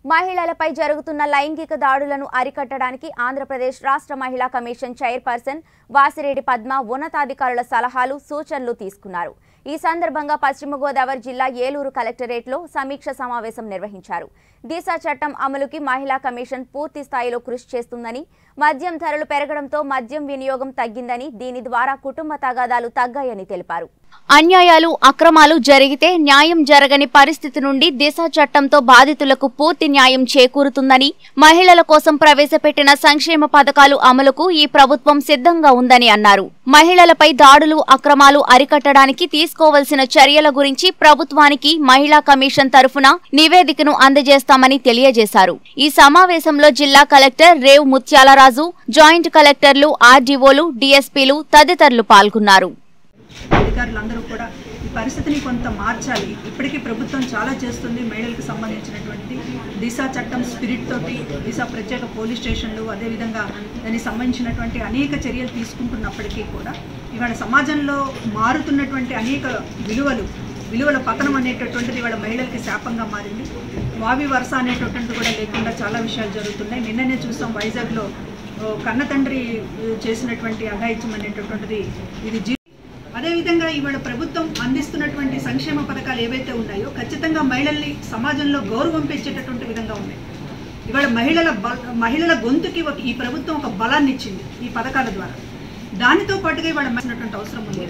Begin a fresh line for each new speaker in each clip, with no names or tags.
మహిళలపై జరుగుతున్న లైంగిక దాడులను అరికట్టడానికి ఆంధ్రప్రదేశ్ రాష్ట్ర మహిళా కమిషన్ చైర్పర్సన్ వాసిరెడ్డి పద్మ ఉన్నతాధికారుల సలహాలు సూచనలు తీసుకున్నారు ఈ సందర్భంగా పశ్చిమ గోదావరి జిల్లా ఏలూరు కలెక్టరేట్లో సమీక్ష సమావేశం నిర్వహించారు దిశ చట్టం అమలుకి మహిళా కమిషన్ పూర్తి స్థాయిలో కృషి చేస్తుందని మద్యం ధరలు పెరగడంతో మద్యం వినియోగం తగ్గిందని దీని ద్వారా కుటుంబ తగాదాలు తగ్గాయని తెలిపారు అన్యాయాలు అక్రమాలు జరిగితే న్యాయం జరగని పరిస్థితి నుండి దిశ చట్టంతో బాధితులకు పూర్తి న్యాయం చేకూరుతుందని మహిళల కోసం ప్రవేశపెట్టిన సంక్షేమ పథకాలు అమలుకు ఈ ప్రభుత్వం సిద్ధంగా ఉందని అన్నారు మహిళలపై దాడులు అక్రమాలు అరికట్టడానికి తీసుకోవలసిన చర్యల గురించి ప్రభుత్వానికి మహిళా కమిషన్ తరఫున నివేదికను అందజేస్తామని తెలియజేశారు ఈ సమావేశంలో జిల్లా కలెక్టర్ రేవ్ ముత్యాలరాజు జాయింట్ కలెక్టర్లు ఆర్డీఓలు డీఎస్పీలు తదితరులు పాల్గొన్నారు
అధికారులందరూ కూడా ఈ పరిస్థితిని కొంత మార్చాలి ఇప్పటికీ ప్రభుత్వం చాలా చేస్తుంది మహిళలకు సంబంధించినటువంటి దిశ చట్టం స్పిరిట్ తోటి దిశ ప్రత్యేక పోలీస్ స్టేషన్లు అదేవిధంగా దానికి సంబంధించినటువంటి అనేక చర్యలు తీసుకుంటున్నప్పటికీ కూడా ఇవాళ సమాజంలో మారుతున్నటువంటి అనేక విలువలు విలువల పతనం అనేటటువంటిది ఇవాళ మహిళలకి శాపంగా మారింది వావి వరుస అనేటటువంటిది కూడా లేకుండా చాలా విషయాలు జరుగుతున్నాయి నిన్ననే చూసాం వైజాగ్లో ఓ కన్న తండ్రి ఉ, చేసినటువంటి అఘాయిత్యం అనేటటువంటిది ఇది జీ అదేవిధంగా ఇవాళ ప్రభుత్వం అందిస్తున్నటువంటి సంక్షేమ పథకాలు ఏవైతే ఉన్నాయో ఖచ్చితంగా మహిళల్ని సమాజంలో గౌరవం పెంచేటటువంటి విధంగా ఉన్నాయి ఇవాళ మహిళల బల మహిళల గొంతుకి ఒక ఈ ప్రభుత్వం ఒక బలాన్ని ఇచ్చింది ఈ పథకాల ద్వారా దానితో పాటుగా ఇవాళ మాసినటువంటి అవసరం ఉంది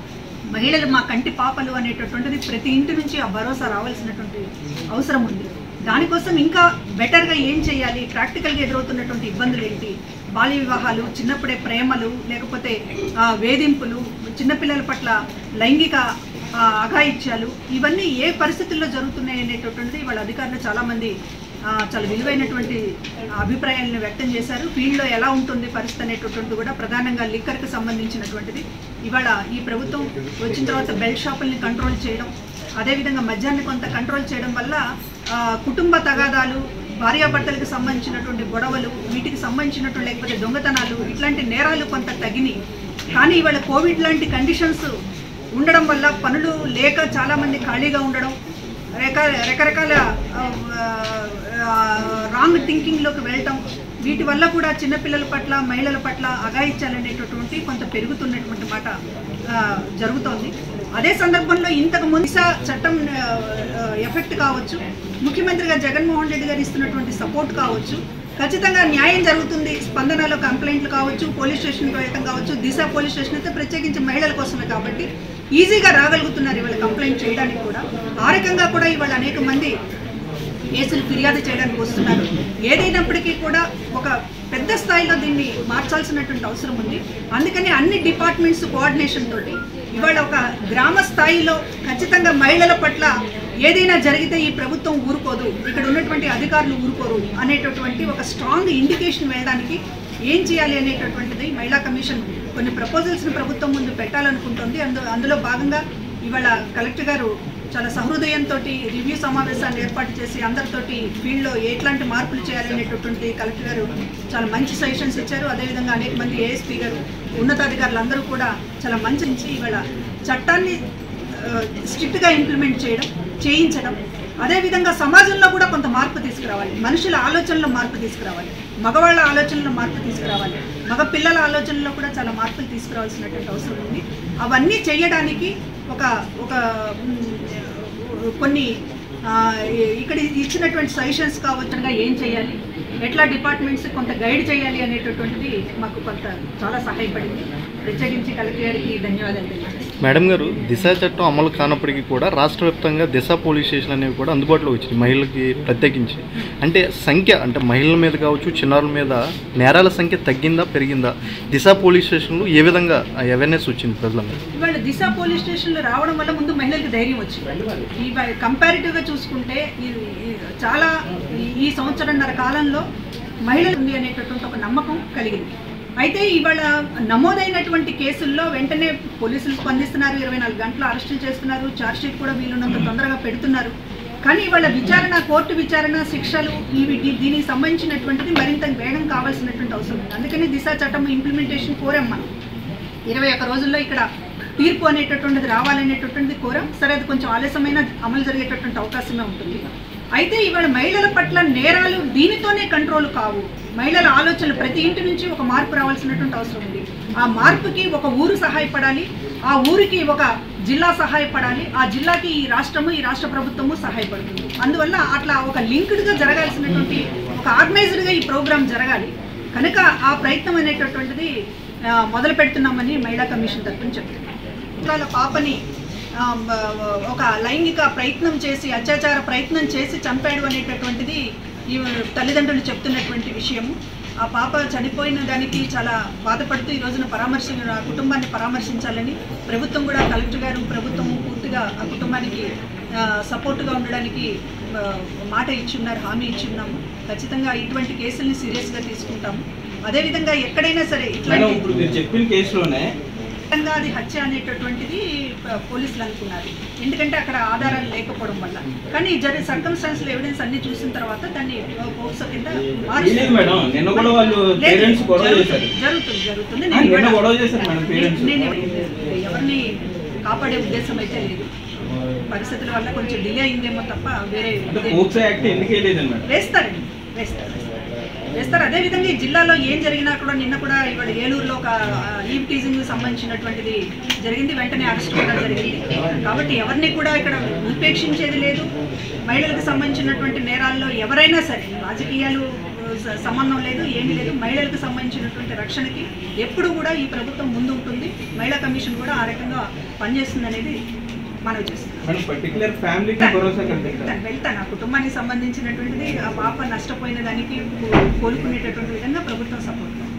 మహిళలు మా కంటి పాపలు అనేటటువంటిది ప్రతి ఇంటి నుంచి ఆ భరోసా రావాల్సినటువంటి అవసరం ఉంది దానికోసం ఇంకా బెటర్గా ఏం చేయాలి ప్రాక్టికల్గా ఎదురవుతున్నటువంటి ఇబ్బందులు ఏంటి బాల్య వివాహాలు చిన్నప్పుడే ప్రేమలు లేకపోతే ఆ, వేధింపులు చిన్నపిల్లల పట్ల లైంగిక ఆ, అఘాయిత్యాలు ఇవన్నీ ఏ పరిస్థితుల్లో జరుగుతున్నాయి అనేటటువంటిది వాళ్ళ అధికారులు చాలామంది ఆ, చాలా విలువైనటువంటి అభిప్రాయాలను వ్యక్తం చేశారు ఫీల్డ్లో ఎలా ఉంటుంది పరిస్థితి అనేటటువంటిది కూడా ప్రధానంగా లిక్కర్కి సంబంధించినటువంటిది ఇవాళ ఈ ప్రభుత్వం వచ్చిన తర్వాత బెల్ట్ షాపుల్ని కంట్రోల్ చేయడం అదేవిధంగా మద్యాన్ని కొంత కంట్రోల్ చేయడం వల్ల ఆ, కుటుంబ తగాదాలు భార్యాభర్తలకు సంబంధించినటువంటి గొడవలు వీటికి సంబంధించినటువంటి లేకపోతే దొంగతనాలు ఇట్లాంటి నేరాలు కొంత తగినాయి కానీ ఇవాళ కోవిడ్ లాంటి కండిషన్స్ ఉండడం వల్ల పనులు లేక చాలామంది ఖాళీగా ఉండడం రక రకరకాల రాంగ్ థింకింగ్లోకి వెళ్ళటం వీటి వల్ల కూడా చిన్నపిల్లల పట్ల మహిళల పట్ల అఘాయిత్యాలనేటటువంటి కొంత పెరుగుతున్నటువంటి మాట ఆ, జరుగుతోంది అదే సందర్భంలో ఇంతకు ముందు దిశ చట్టం ఎఫెక్ట్ కావచ్చు ముఖ్యమంత్రిగా జగన్మోహన్ రెడ్డి గారు ఇస్తున్నటువంటి సపోర్ట్ కావచ్చు ఖచ్చితంగా న్యాయం జరుగుతుంది స్పందనలో కంప్లైంట్లు కావచ్చు పోలీస్ స్టేషన్కి వెళ్ళటం కావచ్చు దిశ పోలీస్ స్టేషన్ అయితే ప్రత్యేకించి మహిళల కోసమే కాబట్టి ఈజీగా రాగలుగుతున్నారు ఇవాళ కంప్లైంట్ చేయడానికి కూడా ఆ రకంగా కూడా ఇవాళ అనేక మంది కేసులు ఫిర్యాదు చేయడానికి వస్తున్నారు ఏదైనప్పటికీ కూడా ఒక పెద్ద స్థాయిలో దీన్ని మార్చాల్సినటువంటి అవసరం ఉంది అందుకని అన్ని డిపార్ట్మెంట్స్ కోఆర్డినేషన్ తోటి ఇవాళ ఒక గ్రామ స్థాయిలో ఖచ్చితంగా మహిళల పట్ల ఏదైనా జరిగితే ఈ ప్రభుత్వం ఊరుకోదు ఇక్కడ ఉన్నటువంటి అధికారులు ఊరుకోరు అనేటటువంటి ఒక స్ట్రాంగ్ ఇండికేషన్ వేయడానికి ఏం చేయాలి అనేటటువంటిది మహిళా కమిషన్ కొన్ని ప్రపోజల్స్ని ప్రభుత్వం ముందు పెట్టాలనుకుంటుంది అందు అందులో భాగంగా ఇవాళ కలెక్టర్ గారు చాలా సహృదయంతో రివ్యూ సమావేశాన్ని ఏర్పాటు చేసి అందరితోటి ఫీల్డ్లో ఎట్లాంటి మార్పులు చేయాలనేటటువంటి కలెక్టర్ గారు చాలా మంచి సజెషన్స్ ఇచ్చారు అదేవిధంగా అనేక మంది ఏఎస్పీ గారు ఉన్నతాధికారులు అందరూ కూడా చాలా మంచి నుంచి ఇవాళ చట్టాన్ని స్ట్రిక్ట్గా ఇంప్లిమెంట్ చేయడం చేయించడం అదేవిధంగా సమాజంలో కూడా కొంత మార్పు తీసుకురావాలి మనుషుల ఆలోచనలో మార్పు తీసుకురావాలి మగవాళ్ళ ఆలోచనలో మార్పు తీసుకురావాలి మగ పిల్లల ఆలోచనలో కూడా చాలా మార్పులు తీసుకురావాల్సినటువంటి అవసరం ఉంది అవన్నీ చేయడానికి ఒక ఒక మ్, కొన్ని ఆ, ఇక్కడ ఇచ్చినటువంటి సజెషన్స్ కావచ్చుగా ఏం చేయాలి ఎట్లా డిపార్ట్మెంట్స్ కొంత గైడ్ చేయాలి అనేటటువంటిది మాకు కొంత చాలా సహాయపడింది ప్రత్యేకించి కలెక్టర్ గారికి ధన్యవాదాలు తెలియజేస్తాను
మేడం గారు దిశ చట్టం అమలు కానప్పటికీ కూడా రాష్ట్ర వ్యాప్తంగా దిశ పోలీస్ స్టేషన్ అనేవి కూడా అందుబాటులో వచ్చినాయి మహిళలకి ప్రత్యేకించి అంటే సంఖ్య అంటే మహిళల మీద కావచ్చు చిన్నారుల మీద నేరాల సంఖ్య తగ్గిందా పెరిగిందా దిశ పోలీస్ స్టేషన్లు ఏ విధంగా అవేర్నెస్ వచ్చింది ప్రజలందరూ
ఇవాళ దిశ పోలీస్ స్టేషన్లో రావడం వల్ల ముందు మహిళలకు ధైర్యం వచ్చింది ఈ కంపారిటివ్గా చూసుకుంటే ఈ- ఈ చాలా ఈ- ఈ సంవత్సరంన్నర కాలంలో మహిళలు ఉంది అనేటటువంటి ఒక నమ్మకం కలిగింది అయితే ఇవాళ నమోదైనటువంటి కేసుల్లో వెంటనే పోలీసులు స్పందిస్తున్నారు ఇరవై నాలుగు గంటలు అరెస్టులు చేస్తున్నారు ఛార్జ్షీట్ కూడా వీలున్నంత తొందరగా పెడుతున్నారు కానీ ఇవాళ విచారణ కోర్టు విచారణ శిక్షలు ఇవి దీ- దీనికి సంబంధించినటువంటిది మరింత వేగం కావాల్సినటువంటి అవసరం ఉంది అందుకని దిశ చట్టం ఇంప్లిమెంటేషన్ కోరాం మనం ఇరవై ఒక్క రోజుల్లో ఇక్కడ తీర్పు అనేటటువంటిది రావాలనేటటువంటిది కోరాం సరే అది కొంచెం ఆలస్యమైన అమలు జరిగేటటువంటి అవకాశమే ఉంటుంది అయితే ఇవాళ మహిళల పట్ల నేరాలు దీనితోనే కంట్రోల్ కావు మహిళల ఆలోచనలు ప్రతి ఇంటి నుంచి ఒక మార్పు రావాల్సినటువంటి అవసరం ఉంది ఆ మార్పుకి ఒక ఊరు సహాయపడాలి ఆ ఊరికి ఒక జిల్లా సహాయపడాలి ఆ జిల్లాకి ఈ రాష్ట్రము ఈ రాష్ట్ర ప్రభుత్వము సహాయపడుతుంది అందువల్ల అట్లా ఒక లింక్డ్గా జరగాల్సినటువంటి ఒక ఆర్గనైజ్డ్గా ఈ ప్రోగ్రామ్ జరగాలి కనుక ఆ ప్రయత్నం అనేటటువంటిది ఆ, మొదలు పెడుతున్నామని మహిళా కమిషన్ తరఫున చెప్తున్నాం వాళ్ళ పాపని ఆ, బ- ఒక లైంగిక ప్రయత్నం చేసి అత్యాచార ప్రయత్నం చేసి చంపాడు అనేటటువంటిది ఈ తల్లిదండ్రులు చెప్తున్నటువంటి విషయము ఆ పాప చనిపోయిన దానికి చాలా బాధపడుతూ ఈ రోజున పరామర్శ ఆ కుటుంబాన్ని పరామర్శించాలని ప్రభుత్వం కూడా కలెక్టర్ గారు ప్రభుత్వం పూర్తిగా ఆ కుటుంబానికి సపోర్ట్గా ఉండడానికి ఆ, మాట ఇచ్చున్నారు హామీ ఇచ్చున్నాము ఖచ్చితంగా ఇటువంటి కేసుల్ని సీరియస్గా తీసుకుంటాము అదేవిధంగా ఎక్కడైనా సరే
మేడం
ఇట్లాంటి
ఇప్పుడు మీరు చెప్పిన కేసులోనే
ఖచ్చితంగా అది హత్య అనేటటువంటిది ప- పోలీసులు అనుకున్నారు ఎందుకంటే అక్కడ ఆధారాలు లేకపోవడం వల్ల కానీ జరిగిన సర్కమ్స్టాన్స్లో ఎవిడెన్స్ అన్ని చూసిన తర్వాత దాన్ని పోక్సో కింద మార్చారు.
లేదు మేడం నిన్న కూడా వాళ్ళు
లేదు,
పేరెంట్స్ గొడవ
జరుగుతుంది,
చేశారు
జరుగుతుంది జరుగుతుంది
ఆ,
నేను
నిన్న
ఇవాళ-
గొడవ చేశారు మేడం పేరెంట్స్
నేను ఎవరిని కాపాడే ఉద్దేశం అయితే లేదు పరిస్థితుల వల్ల కొంచెం డిలే అయిందేమో తప్ప వేరే
అంటే
ఇదే-
పోక్సో యాక్ట్ ఎందుకే లేదండి మేడం
వేస్తారండి వేస్తారు వేస్తారు అదేవిధంగా ఈ జిల్లాలో ఏం జరిగినా కూడా నిన్న కూడా ఇవాళ ఏలూరులో ఒక ఈవ్ టీజింగ్ సంబంధించినటువంటిది జరిగింది వెంటనే అరెస్ట్ కూడా జరిగింది కాబట్టి ఎవరిని కూడా ఇక్కడ ఉపేక్షించేది లేదు మహిళలకు సంబంధించినటువంటి నేరాల్లో ఎవరైనా సరే రాజకీయాలు ఆ, స- సంబంధం లేదు ఏమీ లేదు మహిళలకు సంబంధించినటువంటి రక్షణకి ఎప్పుడు కూడా ఈ ప్రభుత్వం ముందు ఉంటుంది మహిళా కమిషన్ కూడా ఆ రకంగా పనిచేస్తుంది అనేది మనవి చేస్తున్నాం
మేడం పర్టికులర్ ఫ్యామిలీకి భరోసా కల్పిస్తారు
వెళ్తాను వెళ్తాను ఆ కుటుంబానికి సంబంధించినటువంటిది ఆ పాప నష్టపోయిన దానికి కో- కోలుకునేటటువంటి విధంగా ప్రభుత్వం సపోర్ట్